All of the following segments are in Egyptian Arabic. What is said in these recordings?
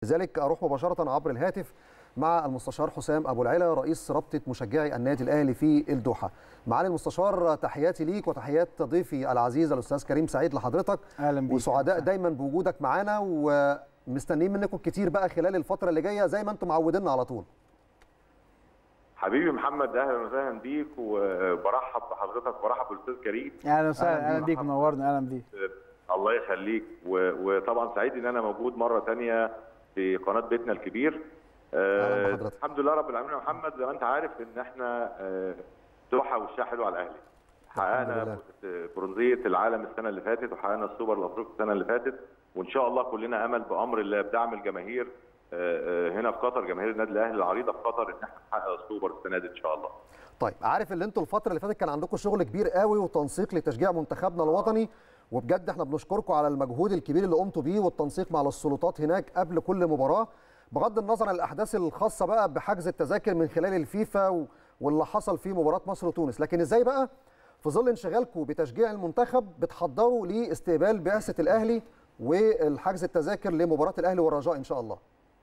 لذلك اروح مباشره عبر الهاتف مع المستشار حسام ابو العلا رئيس رابطه مشجعي النادي الاهلي في الدوحه. معالي المستشار تحياتي ليك وتحيات ضيفي العزيز الاستاذ كريم سعيد لحضرتك اهلا بيك وسعداء دايما بوجودك معانا ومستنيين منكم كتير بقى خلال الفتره اللي جايه زي ما انتم معودينا على طول. حبيبي محمد اهلا وسهلا بيك وبرحب بحضرتك وبرحب بالاستاذ كريم اهلا وسهلا اهلا بيك منورنا اهلا بيك الله يخليك وطبعا سعيد ان انا موجود مره ثانيه في قناه بيتنا الكبير آه الحمد لله رب العالمين يا محمد زي ما انت عارف ان احنا آه دوحه وشها حلو على الاهلي حققنا برونزيه العالم السنه اللي فاتت وحققنا السوبر الافريقي السنه اللي فاتت وان شاء الله كلنا امل بامر الله بدعم الجماهير هنا في قطر جماهير النادي الاهلي العريضه في قطر ان احنا نحقق السوبر السنه دي ان شاء الله. طيب عارف ان انتوا الفتره اللي فاتت كان عندكم شغل كبير قوي وتنسيق لتشجيع منتخبنا الوطني وبجد احنا بنشكركم على المجهود الكبير اللي قمتوا بيه والتنسيق مع السلطات هناك قبل كل مباراه بغض النظر عن الاحداث الخاصه بقى بحجز التذاكر من خلال الفيفا واللي حصل في مباراه مصر وتونس لكن ازاي بقى في ظل انشغالكم بتشجيع المنتخب بتحضروا لاستقبال بعثه الاهلي والحجز التذاكر لمباراه الاهلي والرجاء ان شاء الله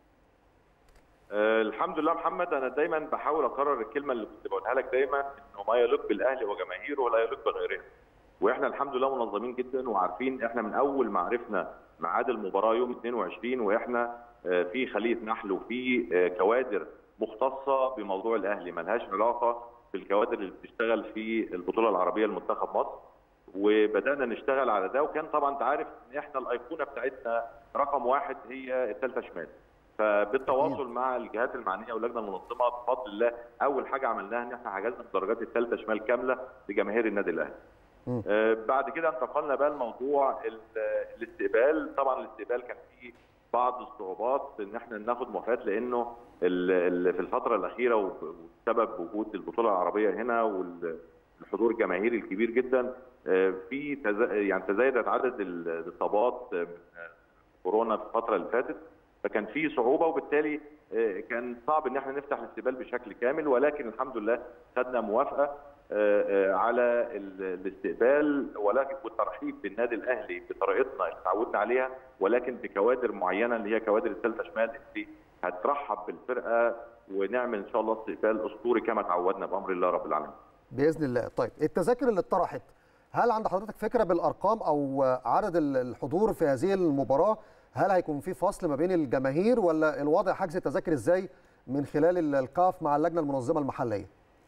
أه الحمد لله محمد انا دايما بحاول اكرر الكلمه اللي كنت بقولها لك دايما انه ما يليق بالاهلي وجماهيره ولا يليق بغيرهم واحنا الحمد لله منظمين جدا وعارفين احنا من اول ما عرفنا ميعاد المباراه يوم 22 واحنا أه في خليه نحل وفي أه كوادر مختصه بموضوع الاهلي ملهاش علاقه بالكوادر اللي بتشتغل في البطوله العربيه لمنتخب مصر وبدانا نشتغل على ده وكان طبعا انت عارف ان احنا الايقونه بتاعتنا رقم واحد هي الثالثه شمال فبالتواصل مع الجهات المعنيه واللجنه المنظمه بفضل الله اول حاجه عملناها ان احنا حجزنا الدرجات الثالثه شمال كامله لجماهير النادي الاهلي. آه بعد كده انتقلنا بقى لموضوع الاستقبال طبعا الاستقبال كان فيه بعض الصعوبات ان احنا ناخد موافقات لانه ال ال في الفتره الاخيره وبسبب وجود البطوله العربيه هنا والحضور الجماهيري الكبير جدا آه في تز... يعني تزايدت عدد الاصابات من كورونا في الفتره اللي فاتت فكان في صعوبه وبالتالي كان صعب ان احنا نفتح الاستقبال بشكل كامل ولكن الحمد لله خدنا موافقه على الاستقبال ولكن والترحيب بالنادي الاهلي بطريقتنا اللي تعودنا عليها ولكن بكوادر معينه اللي هي كوادر الثالثه شمال اللي هترحب بالفرقه ونعمل ان شاء الله استقبال اسطوري كما تعودنا بامر الله رب العالمين. باذن الله، طيب التذاكر اللي اتطرحت هل عند حضرتك فكره بالارقام او عدد الحضور في هذه المباراه؟ هل هيكون في فصل ما بين الجماهير ولا الوضع حجز التذاكر ازاي من خلال الكاف مع اللجنه المنظمه المحليه؟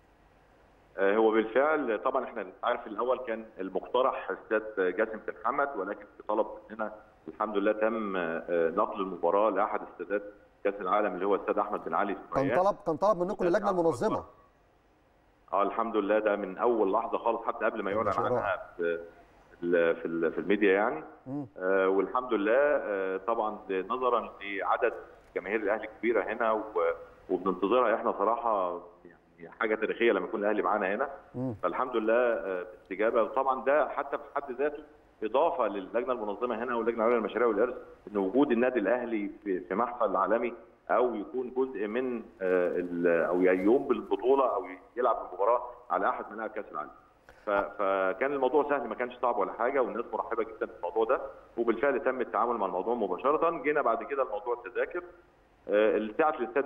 هو بالفعل طبعا احنا عارف الاول كان المقترح استاد جاسم بن حمد ولكن بطلب مننا الحمد لله تم نقل المباراه لاحد استادات كاس العالم اللي هو استاد احمد بن علي كان طلب كان طلب منكم اللجنه المنظمه اه الحمد لله ده من اول لحظه خالص حتى قبل ما يعلن عنها في في في الميديا يعني آه والحمد لله آه طبعا نظرا لعدد جماهير الاهلي كبيره هنا وبننتظرها احنا صراحه يعني حاجه تاريخيه لما يكون الاهلي معانا هنا مم. فالحمد لله آه باستجابه وطبعا ده حتى في حد ذاته اضافه للجنه المنظمه هنا واللجنه العليا للمشاريع والارث ان وجود النادي الاهلي في محفل عالمي او يكون جزء من او يقوم بالبطوله او يلعب المباراه على احد ملاعب كاس العالم. فكان الموضوع سهل ما كانش صعب ولا حاجه والناس مرحبه جدا بالموضوع ده وبالفعل تم التعامل مع الموضوع مباشره جينا بعد كده لموضوع التذاكر سعه الاستاد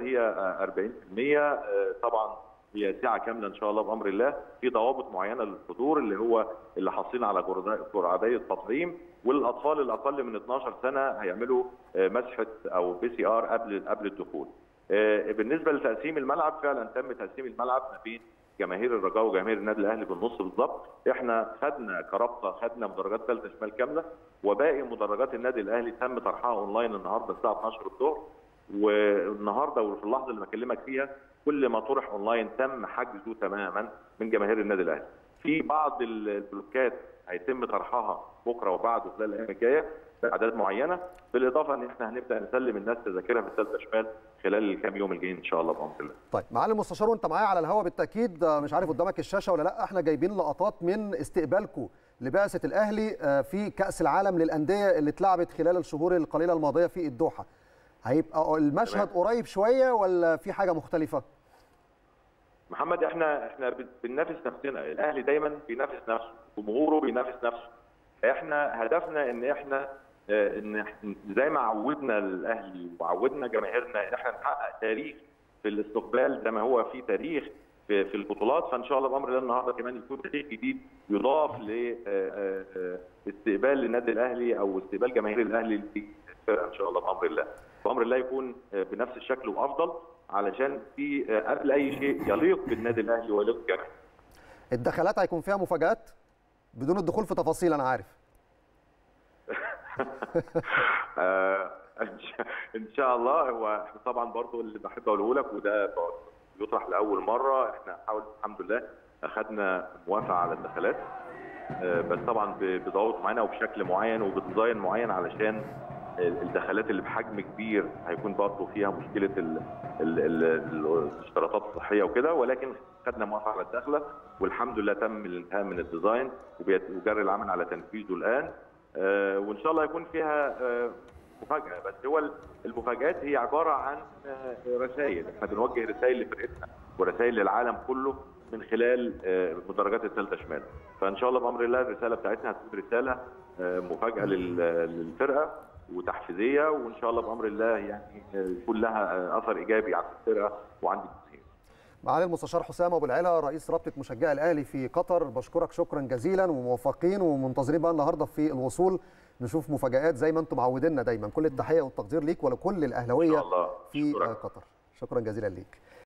هي 40% طبعا هي ساعه كامله ان شاء الله بامر الله في ضوابط معينه للحضور اللي هو اللي حاصلين على جرعتي التطعيم والاطفال الاقل من 12 سنه هيعملوا مسحه او بي سي ار قبل قبل الدخول. بالنسبه لتقسيم الملعب فعلا تم تقسيم الملعب ما بين جماهير الرجاء وجماهير النادي الاهلي بالنص بالظبط احنا خدنا كرابطه خدنا مدرجات ثالثه شمال كامله وباقي مدرجات النادي الاهلي تم طرحها اونلاين النهارده الساعه 12 الظهر والنهارده وفي اللحظه اللي بكلمك فيها كل ما طرح اونلاين تم حجزه تماما من جماهير النادي الاهلي في بعض البلوكات هيتم طرحها بكره وبعده خلال الايام الجايه باعداد معينه بالاضافه ان احنا هنبدا نسلم الناس تذاكرها في الثالثه شمال خلال الكام يوم الجايين ان شاء الله بامر الله. طيب معالي المستشار وانت معايا على الهواء بالتاكيد مش عارف قدامك الشاشه ولا لا احنا جايبين لقطات من استقبالكم لبعثه الاهلي في كاس العالم للانديه اللي اتلعبت خلال الشهور القليله الماضيه في الدوحه. هيبقى المشهد قريب شويه ولا في حاجه مختلفه؟ محمد احنا احنا بننافس نفسنا الاهلي دايما بينافس نفسه جمهوره بينافس نفسه احنا هدفنا ان احنا ان زي ما عودنا الاهلي وعودنا جماهيرنا ان احنا نحقق تاريخ في الاستقبال زي ما هو في تاريخ في, في البطولات فان شاء الله بامر الله النهارده كمان يكون تاريخ جديد يضاف لاستقبال النادي الاهلي او استقبال جماهير الاهلي للفرقه ان شاء الله بامر الله بامر الله يكون بنفس الشكل وافضل علشان في قبل اي شيء يليق بالنادي الاهلي ويليق بالجماهير الدخلات هيكون فيها مفاجات بدون الدخول في تفاصيل انا عارف ان شاء الله هو احنا طبعا برضو اللي بحب اقوله لك وده بيطرح لاول مره احنا حاول الحمد لله اخذنا موافقه على الدخلات بس طبعا بضغط معينه وبشكل معين وبديزاين معين علشان الدخلات اللي بحجم كبير هيكون برضه فيها مشكله ال ال ال الاشتراطات الصحيه وكده ولكن خدنا موافقه على الدخله والحمد لله تم الانتهاء من الديزاين وجري العمل على تنفيذه الان آه وان شاء الله يكون فيها آه مفاجاه بس هو المفاجات هي عباره عن آه رسائل احنا بنوجه رسائل لفرقتنا ورسائل للعالم كله من خلال مدرجات الثالثه شمال فان شاء الله بامر الله الرساله بتاعتنا هتكون رساله مفاجاه للفرقه وتحفيزيه وان شاء الله بامر الله يعني يكون لها اثر ايجابي على الفرقه وعند الجماهير. معالي المستشار حسام ابو العلا رئيس رابطه مشجعي الاهلي في قطر بشكرك شكرا جزيلا وموفقين ومنتظرين بقى النهارده في الوصول نشوف مفاجات زي ما انتم معودينا دايما كل التحيه والتقدير ليك ولكل الاهلاويه في قطر شكرا جزيلا ليك